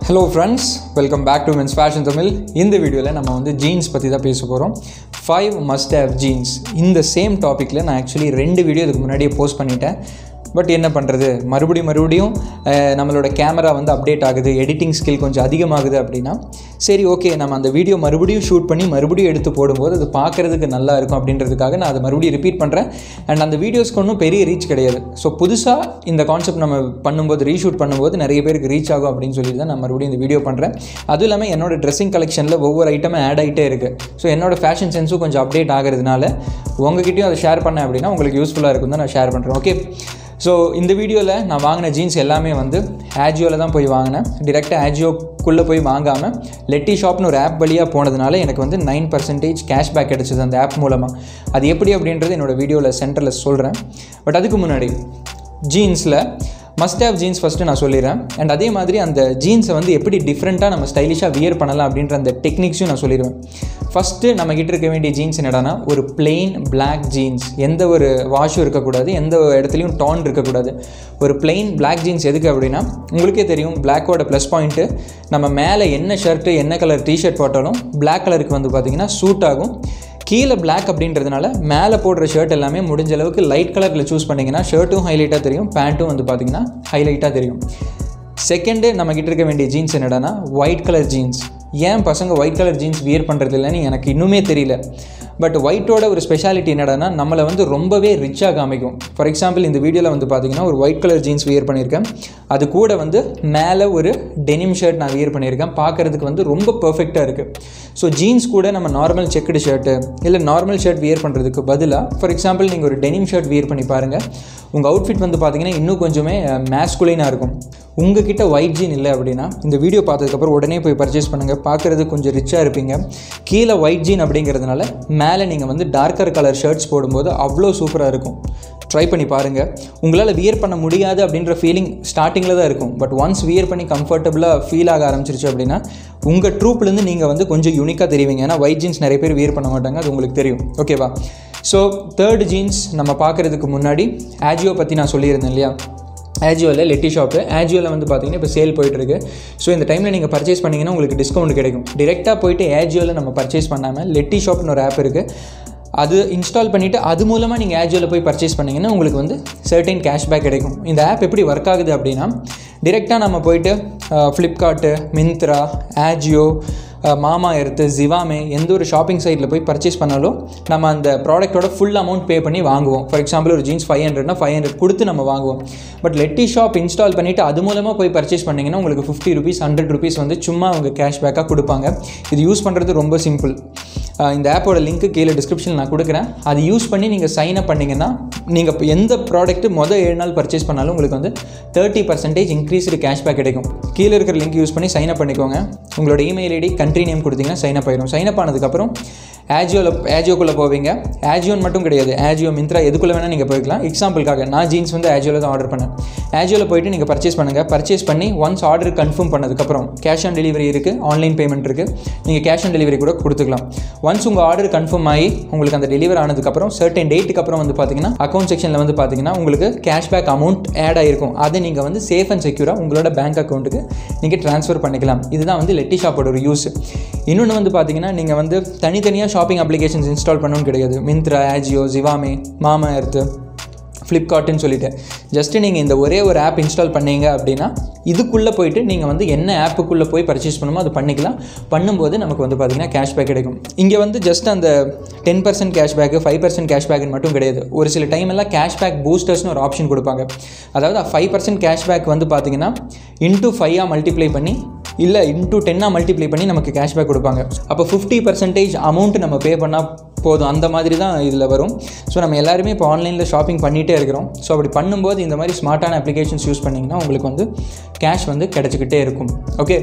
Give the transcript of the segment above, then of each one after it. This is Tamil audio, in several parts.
hello friends welcome back to men's fashion Tamil இந்த வீடியோவில் நம்ம வந்து ஜீன்ஸ் பற்றி தான் பேச போகிறோம் ஃபைவ் மஸ்ட் ஹேவ் ஜீன்ஸ் இந்த சேம் டாப்பிக்கில் நான் ஆக்சுவலி ரெண்டு வீடியோ இதுக்கு முன்னாடியே போஸ்ட் பண்ணிட்டேன் பட் என்ன பண்ணுறது மறுபடியும் மறுபடியும் அஹ், நம்மளோட கேமரா வந்து அப்டேட் ஆகுது எடிட்டிங் ஸ்கில் கொஞ்சம் அதிகமாகுது அப்படின்னா சரி ஓகே நம்ம அந்த வீடியோ மறுபடியும் ஷூட் பண்ணி மறுபடியும் எடுத்து போடும்போது அது பார்க்குறதுக்கு நல்லா இருக்கும் அப்படின்றதுக்காக நான் அதை மறுபடியும் ரிப்பீட் பண்ணுறேன் அண்ட் அந்த வீடியோஸ்க்கு ஒன்றும் பெரிய ரீச் கிடையாது ஸோ புதுசாக இந்த கான்செப்ட் நம்ம பண்ணும்போது ரீஷூட் பண்ணும்போது நிறைய பேருக்கு ரீச் ஆகும் அப்படின்னு சொல்லி தான் நான் மறுபடியும் இந்த வீடியோ பண்ணுறேன் அதுவும் இல்லாமல் என்னோட ட்ரெஸ்ஸிங் கலெக்ஷனில் ஒவ்வொரு ஐட்டமும் ஆட் ஆகிட்டே இருக்குது ஸோ என்னோட ஃபேஷன் சென்ஸும் கொஞ்சம் அப்டேட் ஆகிறதுனால உங்ககிட்டயும் அதை ஷேர் பண்ணேன் அப்படின்னா உங்களுக்கு யூஸ்ஃபுல்லாக இருக்கும் தான் நான் ஷேர் பண்ணுறேன் ஓகே ஸோ இந்த வீடியோவில் நான் வாங்கின ஜீன்ஸ் எல்லாமே வந்து ஆஜியோவில் தான் போய் வாங்கினேன் டிரெக்டாக ஆஜியோக்குள்ளே போய் வாங்காமல் லெட்டி ஷாப்னு ஒரு ஆப் வழியாக போனதுனால எனக்கு வந்து நைன் பர்சன்டேஜ் கேஷ்பேக் கிடைச்சது அந்த ஆப் மூலமாக அது எப்படி அப்படின்றது என்னோட வீடியோவில் சென்டரில் சொல்கிறேன் பட் அதுக்கு முன்னாடி ஜீன்ஸில் மஸ்ட் ஹேவ் ஜீன்ஸ் ஃபஸ்ட்டு நான் சொல்லிடுறேன் அண்ட் அதே மாதிரி அந்த ஜீன்ஸை வந்து எப்படி டிஃப்ரெண்ட்டாக நம்ம ஸ்டைலிஷாக வியர் பண்ணலாம் அப்படின்ற அந்த டெக்னிக்ஸும் நான் சொல்லிடுவேன் ஃபஸ்ட்டு நம்ம கிட்ட இருக்க வேண்டிய ஜீன்ஸ் என்னடானா ஒரு plain black ஜீன்ஸ் எந்த ஒரு வாஷும் இருக்கக்கூடாது எந்த இடத்துலையும் டான் இருக்கக்கூடாது ஒரு plain black ஜீன்ஸ் எதுக்கு அப்படின்னா உங்களுக்கே தெரியும் பிளாக்கோட ப்ளஸ் பாயிண்ட்டு நம்ம மேலே என்ன ஷர்ட்டு என்ன கலர் டிஷர்ட் போட்டாலும் black கலருக்கு வந்து பார்த்திங்கன்னா சூட் ஆகும் கீழே Black அப்படின்றதுனால மேலே போடுற ஷர்ட் எல்லாமே முடிஞ்ச அளவுக்கு லைட் கலரில் சூஸ் பண்ணிங்கன்னா ஷர்ட்டும் ஹைலைட்டாக தெரியும் பேண்ட்டும் வந்து பார்த்திங்கன்னா ஹைலைட்டாக தெரியும் செகண்டு நம்மக்கிட்ட இருக்க வேண்டிய ஜீன்ஸ் என்னடானா ஒயிட் கலர் ஜீன்ஸ் ஏன் பசங்க ஒயிட் கலர் ஜீன்ஸ் வியர் பண்ணுறது இல்லைன்னு எனக்கு இன்னுமே தெரியல பட் ஒயிட்டோட ஒரு ஸ்பெஷாலிட்டி என்னடானா நம்மளை வந்து ரொம்பவே ரிச்சாக காமிக்கும் ஃபார் எக்ஸாம்பிள் இந்த வீடியோவில் வந்து பார்த்தீங்கன்னா ஒரு ஒயிட் கலர் ஜீன்ஸ் வியர் பண்ணியிருக்கேன் அது கூட வந்து மேலே ஒரு டெனிம் ஷர்ட் நான் வியர் பண்ணியிருக்கேன் பார்க்குறதுக்கு வந்து ரொம்ப பர்ஃபெக்டாக இருக்குது ஸோ ஜீன்ஸ் கூட நம்ம நார்மல் செக்குடு ஷர்ட்டு இல்லை நார்மல் ஷர்ட் வியர் பண்ணுறதுக்கு பதிலாக ஃபார் எக்ஸாம்பிள் நீங்கள் ஒரு டெனிம் ஷர்ட் வியர் பண்ணி பாருங்கள் உங்கள் அவுட்ஃபிட் வந்து பார்த்தீங்கன்னா இன்னும் கொஞ்சமே மேஸ்குலைனாக இருக்கும் உங்ககிட்ட ஒயிட் ஜீன் இல்லை அப்படின்னா இந்த வீடியோ பார்த்ததுக்கப்புறம் உடனே போய் பர்ச்சேஸ் பண்ணுங்கள் பார்க்குறது கொஞ்சம் ரிச்சாக இருப்பீங்க கீழே ஒயிட் ஜீன் அப்படிங்கிறதுனால மேலே நீங்கள் வந்து டார்க்கர் கலர் ஷர்ட்ஸ் போடும்போது அவ்வளோ சூப்பராக இருக்கும் ட்ரை பண்ணி பாருங்கள் உங்களால் வியர் பண்ண முடியாது அப்படின்ற ஃபீலிங் ஸ்டார்டிங்கில் தான் இருக்கும் பட் ஒன்ஸ் வியர் பண்ணி கம்ஃபர்டபுளாக ஃபீல் ஆக ஆரம்பிச்சிருச்சு அப்படின்னா உங்கள் ட்ரூப்லேருந்து நீங்கள் வந்து கொஞ்சம் யூனிக்காக தெரிவிங்க ஏன்னா ஒயிட் ஜீன்ஸ் நிறைய பேர் வியர் பண்ண மாட்டாங்க அது உங்களுக்கு தெரியும் ஓகேவா ஸோ தேர்ட் ஜீன்ஸ் நம்ம பார்க்குறதுக்கு முன்னாடி ஆஜியோ பற்றி நான் சொல்லியிருந்தேன் இல்லையா ஆஜியோவில் லெட்டி ஷாப்பு ஆஜியோவில் வந்து பார்த்தீங்கன்னா இப்போ சேல் போயிட்டுருக்கு ஸோ இந்த டைமில் நீங்கள் பர்ச்சேஸ் பண்ணிங்கன்னா உங்களுக்கு டிஸ்கவுண்ட் கிடைக்கும் டிரெக்டாக போயிட்டு ஆஜியோவில் நம்ம பர்ச்சேஸ் பண்ணாமல் லெட்டி ஷாப்னு ஒரு ஆப் இருக்குது அது இன்ஸ்டால் பண்ணிவிட்டு அது மூலமாக நீங்கள் ஆஜியோவில் போய் பர்ச்சேஸ் பண்ணிங்கன்னா உங்களுக்கு வந்து சர்டைன் கேஷ்பேக் கிடைக்கும் இந்த ஆப் எப்படி ஒர்க் ஆகுது அப்படின்னா டிரெக்டாக நம்ம போயிட்டு ஃப்ளிப்கார்ட்டு மிந்த்ரா ஆஜியோ மாமா எர்த்து ஜிவாமே எந்த ஒரு ஷாப்பிங் சைட்டில் போய் பர்ச்சேஸ் பண்ணாலும் நம்ம அந்த ப்ராடக்ட்டோட ஃபுல் அமௌண்ட் பே பண்ணி வாங்குவோம் ஃபார் எக்ஸாம்பிள் ஒரு ஜீன்ஸ் ஃபைவ் ஹண்ட்ரட்னா ஃபைவ் ஹண்ட்ரட் கொடுத்து நம்ம வாங்குவோம் பட் லெட்டி ஷாப் இன்ஸ்டால் பண்ணிவிட்டு அது மூலமாக போய் பர்ச்சேஸ் பண்ணிங்கன்னா உங்களுக்கு ஃபிஃப்டி ருபீஸ் ஹண்ட்ரட் ருபீஸ் வந்து சும்மா அவங்க கேஷ்பேக்காக கொடுப்பாங்க இது யூஸ் பண்ணுறது ரொம்ப சிம்பிள் இந்த ஆப்போட லிங்க்கு கீழே டிஸ்கிரிப்ஷனில் நான் கொடுக்குறேன் அது யூஸ் பண்ணி நீங்கள் சைன் அப் பண்ணிங்கன்னா நீங்கள் இப்போ எந்த ப்ராடக்ட்டு மொதல் ஏழு நாள் பர்ச்சேஸ் பண்ணாலும் உங்களுக்கு வந்து தேர்ட்டி பர்சன்டேஜ் இன்க்ரீஸ்டு கேஷ்பேக் கிடைக்கும் கீழே இருக்கிற லிங்க் யூஸ் பண்ணி சைன் அப் பண்ணிக்கோங்க உங்களோட இமெயில் ஐடி கண்ட்ரி நேம் கொடுத்தீங்கன்னா சைன் அப் ஆயிடும் சைன் அப் ஆனதுக்கப்புறம் ஆஜியோவில் ஆஜியோக்குள்ளே போவீங்க ஆஜியோன் மட்டும் கிடையாது ஆஜியோ மிந்த்ரா எதுக்குள்ளே வேணால் நீங்கள் போய்க்கலாம் எக்ஸாம்பிளுக்காக நான் ஜீன்ஸ் வந்து ஆஜியோவில் தான் ஆர்டர் பண்ணேன் ஆஜியோவில் போயிட்டு நீங்கள் பர்ச்சேஸ் பண்ணுங்கள் பர்ச்சேஸ் பண்ணி ஒன்ஸ் ஆர்டர் கன்ஃபார்ம் பண்ணதுக்கப்புறம் கேஷ் ஆன் டெலிவரி இருக்குது ஆன்லைன் பேமெண்ட் இருக்குது நீங்கள் கேஷ் ஆன் டெலிவரி கூட கொடுத்துக்கலாம் ஒன்ஸ் உங்கள் ஆர்டர் கன்ஃபார்ம் ஆகி உங்களுக்கு அந்த டெலிவரி ஆனதுக்கப்புறம் சர்டன் டேட்டுக்கு அப்புறம் வந்து பார்த்தீங்கன்னா அக்கௌண்ட் செக்ஷனில் வந்து பார்த்தீங்கன்னா உங்களுக்கு கேஷ்பேக் அமௌண்ட் ஆட் ஆகிருக்கும் அதை நீங்கள் வந்து சேஃப் அண்ட் செக்யூராக உங்களோட பேங்க் அக்கௌண்ட்டுக்கு நீங்கள் ட்ரான்ஸ்ஃபர் பண்ணிக்கலாம் இதுதான் வந்து லெட்டி ஷாப்போட ஒரு யூஸ் இன்னொன்று வந்து பார்த்தீங்கன்னா நீங்கள் வந்து தனித்தனியாக ஷாப்பிங் அப்ளிகேஷன்ஸ் இன்ஸ்டால் பண்ணணும்னு கிடையாது மிந்த்ரா ஆஜியோ ஜிவாமே மாமா எர்த்து ஃப்ளிப்கார்ட்டுன்னு சொல்லிட்டு ஜஸ்ட்டு நீங்கள் இந்த ஒரே ஒரு ஆப் இன்ஸ்டால் பண்ணீங்க அப்படின்னா இதுக்குள்ளே போயிட்டு நீங்கள் வந்து என்ன ஆப்புக்குள்ளே போய் பர்ச்சேஸ் பண்ணுமோ அது பண்ணிக்கலாம் பண்ணும்போது நமக்கு வந்து பார்த்திங்கன்னா கேஷ்பேக் கிடைக்கும் இங்கே வந்து ஜஸ்ட் அந்த ten percent cashback five percent கேஷ்பேக்னு மட்டும் கிடையாது ஒரு சில டைம் எல்லாம் கேஷ்பேக் பூஸ்டர்ஸ்னு ஒரு ஆப்ஷன் கொடுப்பாங்க அதாவது ஃபைவ் பர்சன்ட் கேஷ்பேக் வந்து பார்த்திங்கன்னா இன்ட்டு ஃபைவாக மல்டிப்ளை பண்ணி இல்லை இன்ட்டு டென்னாக மல்டிப்ளை பண்ணி நமக்கு கேஷ்பேக் கொடுப்பாங்க அப்போ ஃபிஃப்டி பர்சன்டேஜ் அமௌண்ட் நம்ம பே பண்ணால் போதும் அந்த மாதிரி தான் இதில் வரும் ஸோ நம்ம எல்லாருமே இப்போ ஆன்லைனில் ஷாப்பிங் பண்ணிகிட்டே இருக்கிறோம் ஸோ அப்படி பண்ணும்போது இந்த மாதிரி ஸ்மார்ட்டான அப்ளிகேஷன்ஸ் யூஸ் பண்ணிங்கன்னா உங்களுக்கு வந்து கேஷ் வந்து கிடச்சிக்கிட்டே இருக்கும் okay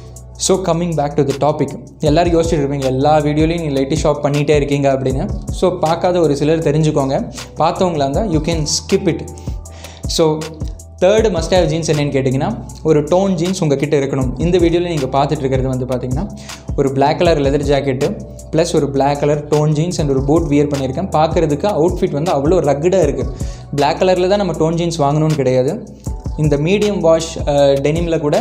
so coming back to the topic எல்லோரும் யோசிச்சுட்டு இருப்பீங்க எல்லா வீடியோலையும் நீ லைட்டி ஷாப் பண்ணிகிட்டே இருக்கீங்க அப்படின்னு ஸோ பார்க்காத ஒரு சிலர் தெரிஞ்சுக்கோங்க பார்த்தவங்களா இருந்தால் you can skip it so third must have jeans என்னென்னு கேட்டிங்கன்னா ஒரு டோன் ஜீன்ஸ் உங்கள் கிட்ட இருக்கணும் இந்த வீடியோவில் நீங்கள் பார்த்துட்டு இருக்கிறது வந்து பார்த்தீங்கன்னா ஒரு Black colour leather jacket plus ஒரு Black colour tone jeans and ஒரு பூட் வியர் பண்ணியிருக்கேன் பார்க்குறதுக்கு அவுட்ஃபிட் வந்து அவ்வளோ ரக்கடாக இருக்குது Black கலரில் தான் நம்ம டோன் ஜீன்ஸ் வாங்கணும்னு கிடையாது இந்த மீடியம் வாஷ் டெனிமில் கூட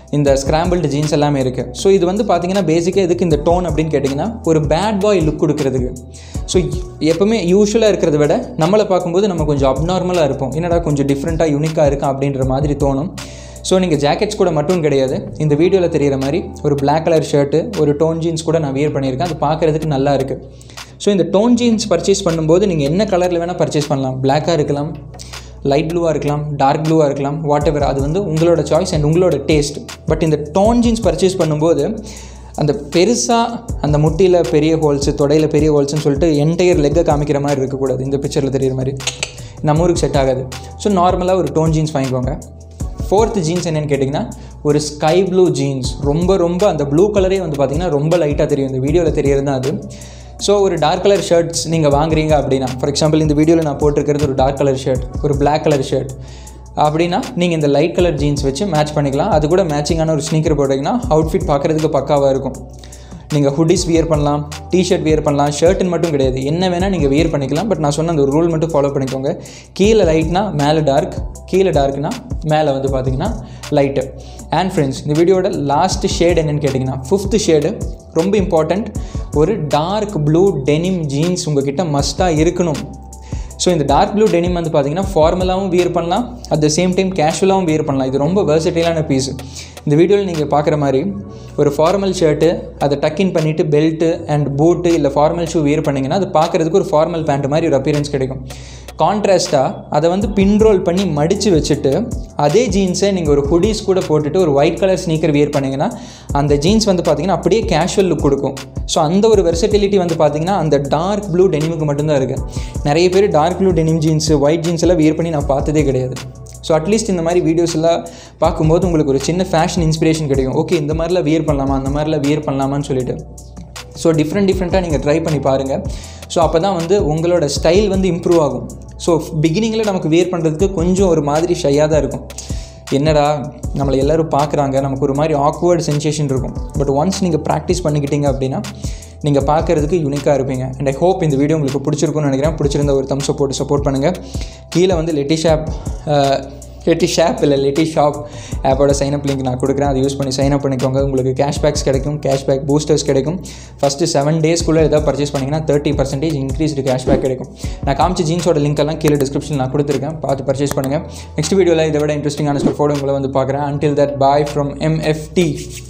இந்த ஸ்கிராம்பிள்டு ஜீன்ஸ் எல்லாமே இருக்குது ஸோ இது வந்து பார்த்தீங்கன்னா பேசிக்காக எதுக்கு இந்த டோன் அப்படின்னு கேட்டிங்கன்னா ஒரு பேட் பாய் லுக் கொடுக்கறதுக்கு ஸோ எப்போவுமே யூஸ்வலாக இருக்கிறத விட நம்மளை பார்க்கும்போது நம்ம கொஞ்சம் அப்நார்மலாக இருப்போம் என்னடா கொஞ்சம் டிஃப்ரெண்ட்டாக யூனிக்காக இருக்கும் அப்படின்ற மாதிரி தோணும் ஸோ நீங்கள் ஜாக்கெட்ஸ் கூட மட்டும் கிடையாது இந்த வீடியோவில் தெரிகிற மாதிரி ஒரு Black கலர் ஷர்ட்டு ஒரு டோன் ஜீன்ஸ் கூட நான் வியர் பண்ணியிருக்கேன் அது பார்க்குறதுக்கு நல்லா இருக்குது ஸோ இந்த டோன் ஜீன்ஸ் பர்ச்சேஸ் பண்ணும்போது நீங்கள் என்ன கலரில் வேணால் பர்ச்சேஸ் பண்ணலாம் பிளாக்காக இருக்கலாம் லைட் ப்ளூவாக இருக்கலாம் டார்க் ப்ளூவாக இருக்கலாம் வாட் எவர் அது வந்து உங்களோட சாய்ஸ் அண்ட் உங்களோட டேஸ்ட் பட் இந்த டோன் ஜீன்ஸ் பர்ச்சேஸ் பண்ணும்போது அந்த பெருசாக அந்த முட்டியில் பெரிய ஹோல்ஸு தொடையில் பெரிய ஹோல்ஸ்னு சொல்லிட்டு என்டையர் லெக்கை காமிக்கிற மாதிரி இருக்கக்கூடாது இந்த பிக்சரில் தெரியுற மாதிரி நம்ம ஊருக்கு செட் ஆகாது ஸோ நார்மலாக ஒரு டோன் ஜீன்ஸ் வாங்கிக்கோங்க ஃபோர்த் ஜீன்ஸ் என்னென்னு கேட்டிங்கன்னா ஒரு ஸ்கை ப்ளூ ஜீன்ஸ் ரொம்ப ரொம்ப அந்த ப்ளூ கலரே வந்து பார்த்திங்கன்னா ரொம்ப லைட்டாக தெரியும் இந்த வீடியோவில் தெரியறது தான் அது ஸோ ஒரு டார்க் கலர் ஷர்ட்ஸ் நீங்கள் வாங்குறீங்க அப்படின்னா ஃபார் எக்ஸாம்பிள் இந்த வீடியோவில் நான் போட்டிருக்கிறது ஒரு டார்க் கலர் ஷர்ட் ஒரு Black கலர் ஷர்ட் அப்படின்னா நீங்கள் இந்த லைட் கலர் ஜீன்ஸ் வச்சு மேட்ச் பண்ணிக்கலாம் அது கூட மேட்சிங்கான ஒரு ஸ்னீக்கர் போட்டிங்கன்னா அவுட்ஃபிட் பார்க்குறதுக்கு பக்காவாக இருக்கும் நீங்கள் ஹுடிஸ் வியர் பண்ணலாம் டிஷர்ட் வியர் பண்ணலாம் ஷர்ட்டுன்னு மட்டும் கிடையாது என்ன வேணால் நீங்கள் வியர் பண்ணிக்கலாம் பட் நான் சொன்ன அந்த ஒரு ரூல் மட்டும் ஃபாலோ பண்ணிக்கோங்க கீழே லைட்னா மேலே டார்க் கீழே டார்க்னா மேலே வந்து பார்த்தீங்கன்னா லைட்டு அண்ட் ஃப்ரெண்ட்ஸ் இந்த வீடியோட லாஸ்ட் ஷேட் என்னன்னு கேட்டிங்கன்னா ஃபிஃப்த்து ஷேடு ரொம்ப இம்பார்ட்டண்ட் ஒரு டார்க் ப்ளூ டெனிம் ஜீன்ஸ் உங்ககிட்ட மஸ்ட்டாக இருக்கணும் ஸோ இந்த டார்க் ப்ளூ டெனிம் வந்து பார்த்தீங்கன்னா ஃபார்மலாகவும் வியர் பண்ணலாம் அட் த சேம் டைம் கேஷுவலாகவும் வியர் பண்ணலாம் இது ரொம்ப வெர்சடைலான பீஸ் இந்த வீடியோவில் நீங்கள் பார்க்குற மாதிரி ஒரு ஃபார்மல் ஷர்ட்டு அதை டக்கின் பண்ணிவிட்டு பெல்ட்டு அண்ட் பூட்டு இல்லை ஃபார்மல் ஷூ வியர் பண்ணிங்கன்னா அது பார்க்குறதுக்கு ஒரு ஃபார்மல் பேண்ட் மாதிரி ஒரு அப்பியரன்ஸ் கிடைக்கும் கான்ட்ராஸ்ட்டாக அதை வந்து பின்ரோல் பண்ணி மடித்து வச்சுட்டு அதே ஜீன்ஸை நீங்கள் ஒரு ஹுடிஸ் கூட போட்டுட்டு ஒரு ஒயிட் கலர் ஸ்னீக்கர் வியர் பண்ணிங்கன்னா அந்த ஜீன்ஸ் வந்து பார்த்தீங்கன்னா அப்படியே கேஷுவல் லுக் கொடுக்கும் ஸோ அந்த ஒரு வெர்சட்டிலிட்டி வந்து பார்த்தீங்கன்னா அந்த டார்க் ப்ளூ டெனிமுக்கு மட்டும்தான் இருக்குது நிறைய பேர் dark blue denim jeans white jeans எல்லாம் வியர் பண்ணி நான் பார்த்ததே கிடையாது ஸோ அட்லீஸ்ட் இந்த மாதிரி வீடியோஸ் எல்லாம் பார்க்கும்போது உங்களுக்கு ஒரு சின்ன ஃபேஷன் இன்ஸ்பிரேஷன் கிடைக்கும் ஓகே இந்த மாதிரிலாம் வியர் பண்ணலாமா அந்த மாதிரிலாம் வியர் பண்ணலாமான்னு சொல்லிட்டு ஸோ டிஃப்ரெண்ட் டிஃப்ரெண்ட்டாக நீங்கள் ட்ரை பண்ணி பாருங்கள் ஸோ அப்போ தான் வந்து உங்களோட ஸ்டைல் வந்து இம்ப்ரூவ் ஆகும் ஸோ பிகினிங்கில் நமக்கு வியர் பண்ணுறதுக்கு கொஞ்சம் ஒரு மாதிரி ஷையாக தான் இருக்கும் என்னடா நம்மளை எல்லோரும் பார்க்குறாங்க நமக்கு ஒரு மாதிரி ஆக்வர்ட் சென்சேஷன் இருக்கும் பட் ஒன்ஸ் நீங்கள் ப்ராக்டிஸ் பண்ணிக்கிட்டீங்க அப்படின்னா நீங்கள் பார்க்குறதுக்கு யூனிக்காக இருப்பீங்க அண்ட் ஐ ஹோப் இந்த வீடியோ உங்களுக்கு பிடிச்சிருக்கும்னு நினைக்கிறேன் பிடிச்சிருந்த ஒரு தம்ஸ் போட்டு சப்போர்ட் பண்ணுங்கள் கீழே வந்து லெட்டிஷ் ஆப் லெட்டிஷ் ஆப் இல்லை லெட்டிஷ் ஷாப் ஆப்போட சைனப் லிங்க் நான் கொடுக்குறேன் அதை யூஸ் பண்ணி சைனப் பண்ணிக்கோங்க உங்களுக்கு கேஷ்பேக்ஸ் கிடைக்கும் கேஷ்பேக் பூஸ்டர்ஸ் கிடைக்கும் ஃபஸ்ட்டு செவன் டேஸ்க்குள்ளே எதாவது பர்ச்சேஸ் பண்ணிங்கன்னா தேர்ட்டி பர்சன்டேஜ் இன்க்ரீஸ்டு கேஷ்பேக் கிடைக்கும் நான் காமிச்ச ஜீன்ஸோட லிங்க் எல்லாம் கீழே டிஸ்கிரிப்ஷன் நான் கொடுத்துருக்கேன் பார்த்து பர்ச்சேஸ் பண்ணுங்கள் நெக்ஸ்ட் வீடியோவில் இதை விட இன்ட்ரெஸ்டிங்கான ஃபோட்டோ உங்களை வந்து பார்க்குறேன் until that boy from MFD